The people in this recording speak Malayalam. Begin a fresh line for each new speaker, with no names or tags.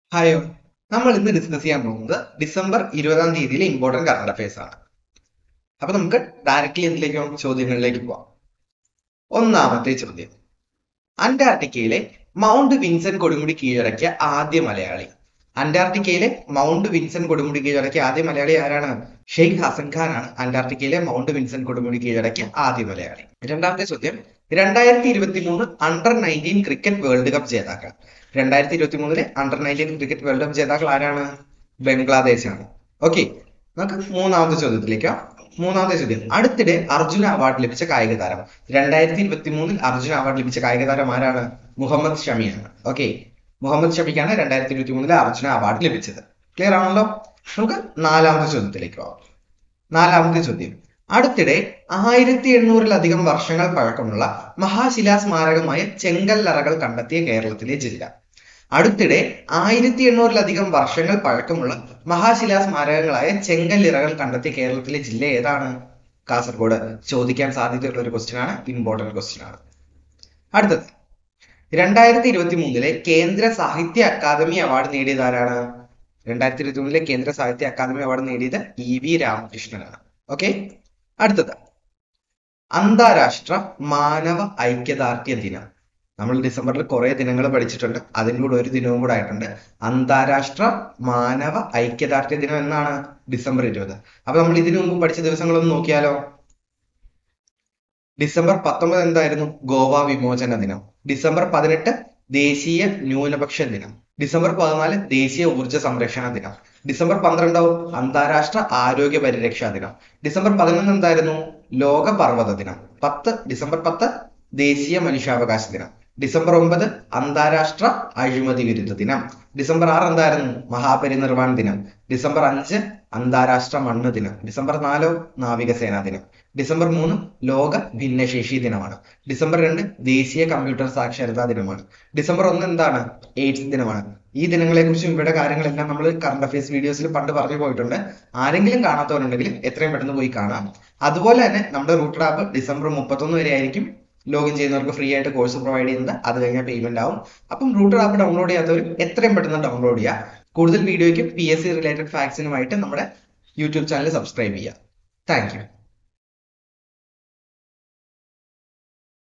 ഹായോ നമ്മൾ ഇന്ന് ഡിസ്കസ് ചെയ്യാൻ പോകുന്നത് ഡിസംബർ ഇരുപതാം തീയതിയിലെ ഇമ്പോർട്ടന്റ് കറണ്ട് അഫയേഴ്സ് ആണ് അപ്പൊ നമുക്ക് ഡയറക്റ്റ്ലി എന്തിലേക്ക് പോകാം? ചോദ്യങ്ങളിലേക്ക് പോവാം ഒന്നാമത്തെ ചോദ്യം അന്റാർട്ടിക്കയിലെ മൗണ്ട് വിൻസൻ കൊടുമുടി കീഴടക്കിയ ആദ്യ മലയാളി അന്റാർട്ടിക്കയിലെ മൗണ്ട് വിൻസൻ കൊടുമുടി കീഴടക്കിയ ആദ്യ മലയാളി ആരാണ് ഷെയ്ഖ് ഹസൻ ഖാൻ ആണ് അന്റാർട്ടിക്കയിലെ മൗണ്ട് വിൻസൻ കൊടുമുടി കീഴടക്കിയ ആദ്യ മലയാളി രണ്ടാമത്തെ ചോദ്യം രണ്ടായിരത്തി ഇരുപത്തി മൂന്ന് under nineteen cricket world cup ജേതാക്കൾ രണ്ടായിരത്തി ഇരുപത്തി മൂന്നിലെ under nineteen cricket world cup ജേതാക്കൾ ആരാണ് ബംഗ്ലാദേശാണ് ഓക്കെ നമുക്ക് മൂന്നാമത്തെ ചോദ്യത്തിലേക്ക് മൂന്നാമത്തെ ചോദ്യം അടുത്തിടെ അർജുന അവാർഡ് ലഭിച്ച കായിക താരം രണ്ടായിരത്തി ഇരുപത്തി മൂന്നിൽ അർജുന അവാർഡ് ലഭിച്ച കായിക താരം ആരാണ് മുഹമ്മദ് ഷമിയാണ് ഓക്കെ മുഹമ്മദ് ഷമിക്കാണ് രണ്ടായിരത്തി ഇരുപത്തി മൂന്നിലെ അർജുന അവാർഡ് ലഭിച്ചത് ക്ലിയർ ആണല്ലോ നമുക്ക് നാലാമത്തെ ചോദ്യത്തിലേക്ക് പോകാം നാലാമത്തെ ചോദ്യം അടുത്തിടെ ആയിരത്തി എണ്ണൂറിലധികം വർഷങ്ങൾ പഴക്കമുള്ള മഹാശിലാ സ്മാരകമായ ചെങ്കല്ലറകൾ കണ്ടെത്തിയ കേരളത്തിലെ ജില്ല അടുത്തിടെ ആയിരത്തി എണ്ണൂറിലധികം വർഷങ്ങൾ പഴക്കമുള്ള മഹാശിലാ സ്മാരകങ്ങളായ ചെങ്കല്ലിറകൾ കണ്ടെത്തിയ കേരളത്തിലെ ജില്ല ഏതാണ് കാസർഗോഡ് ചോദിക്കാൻ സാധ്യതയുള്ള ഒരു ക്വസ്റ്റ്യൻ ആണ് ഇമ്പോർട്ടന്റ് ക്വസ്റ്റ്യൻ ആണ് അടുത്തത് രണ്ടായിരത്തി ഇരുപത്തി മൂന്നിലെ കേന്ദ്ര സാഹിത്യ അക്കാദമി അവാർഡ് നേടിയത് ആരാണ് രണ്ടായിരത്തി ഇരുപത്തി മൂന്നിലെ കേന്ദ്ര സാഹിത്യ അക്കാദമി അവാർഡ് നേടിയത് ഇ വി രാമകൃഷ്ണനാണ് ഓക്കെ അടുത്തത് അന്താരാഷ്ട്ര മാനവ ഐക്യദാർഢ്യ ദിനം നമ്മൾ ഡിസംബറിൽ കുറെ ദിനങ്ങൾ പഠിച്ചിട്ടുണ്ട് അതിൻ്റെ കൂടെ ഒരു ദിനവും കൂടെ ആയിട്ടുണ്ട് അന്താരാഷ്ട്ര മാനവ ഐക്യദാർഢ്യ ദിനം എന്നാണ് ഡിസംബർ ഇരുപത് അപ്പൊ നമ്മൾ ഇതിനു മുമ്പ് പഠിച്ച ദിവസങ്ങളൊന്ന് നോക്കിയാലോ ഡിസംബർ പത്തൊമ്പത് എന്തായിരുന്നു ഗോവ വിമോചന ദിനം ഡിസംബർ പതിനെട്ട് ദേശീയ ന്യൂനപക്ഷ ദിനം ഡിസംബർ പതിനാല് ദേശീയ ഊർജ സംരക്ഷണ ദിനം ഡിസംബർ പന്ത്രണ്ടോ അന്താരാഷ്ട്ര ആരോഗ്യ പരിരക്ഷാ ദിനം ഡിസംബർ പതിനൊന്ന് എന്തായിരുന്നു ലോക പർവ്വത ദിനം പത്ത് ഡിസംബർ പത്ത് ദേശീയ മനുഷ്യാവകാശ ദിനം ഡിസംബർ ഒമ്പത് അന്താരാഷ്ട്ര അഴിമതി വിരുദ്ധ ദിനം ഡിസംബർ ആറ് എന്തായിരുന്നു മഹാപരിനിർവാൺ ദിനം ഡിസംബർ അഞ്ച് അന്താരാഷ്ട്ര മണ്ണ് ദിനം ഡിസംബർ നാലോ നാവികസേനാ ദിനം ഡിസംബർ മൂന്ന് ലോക ഭിന്നശേഷി ദിനമാണ് ഡിസംബർ രണ്ട് ദേശീയ കമ്പ്യൂട്ടർ സാക്ഷരതാ ദിനമാണ് ഡിസംബർ ഒന്ന് എന്താണ് എയ്ഡ്സ് ദിനമാണ് ഈ ദിനങ്ങളെ കുറിച്ചും ഇവയുടെ കാര്യങ്ങളെല്ലാം നമ്മൾ കറണ്ട് അഫയേഴ്സ് വീഡിയോസിൽ പണ്ട് പറഞ്ഞു പോയിട്ടുണ്ട് ആരെങ്കിലും കാണാത്തവരുണ്ടെങ്കിൽ എത്രയും പെട്ടെന്ന് പോയി കാണാം അതുപോലെ തന്നെ നമ്മുടെ റൂട്ടർ ആപ്പ് ഡിസംബർ മുപ്പത്തൊന്ന് വരെ ആയിരിക്കും ലോഗിൻ ചെയ്യുന്നവർക്ക് ഫ്രീ ആയിട്ട് കോഴ്സ് പ്രൊവൈഡ് ചെയ്യുന്നത് അത് കഴിഞ്ഞാൽ പേയ്മെന്റ് ആവും അപ്പം റൂട്ടർ ആപ്പ് ഡൗൺലോഡ് ചെയ്യാത്തവർ എത്രയും പെട്ടെന്ന് ഡൗൺലോഡ് ചെയ്യുക കൂടുതൽ വീഡിയോയ്ക്കും പി എസ് സി റിലേറ്റഡ് ഫാക്ട്സിനുമായിട്ട് നമ്മുടെ യൂട്യൂബ് ചാനൽ സബ്സ്ക്രൈബ് ചെയ്യുക താങ്ക് യു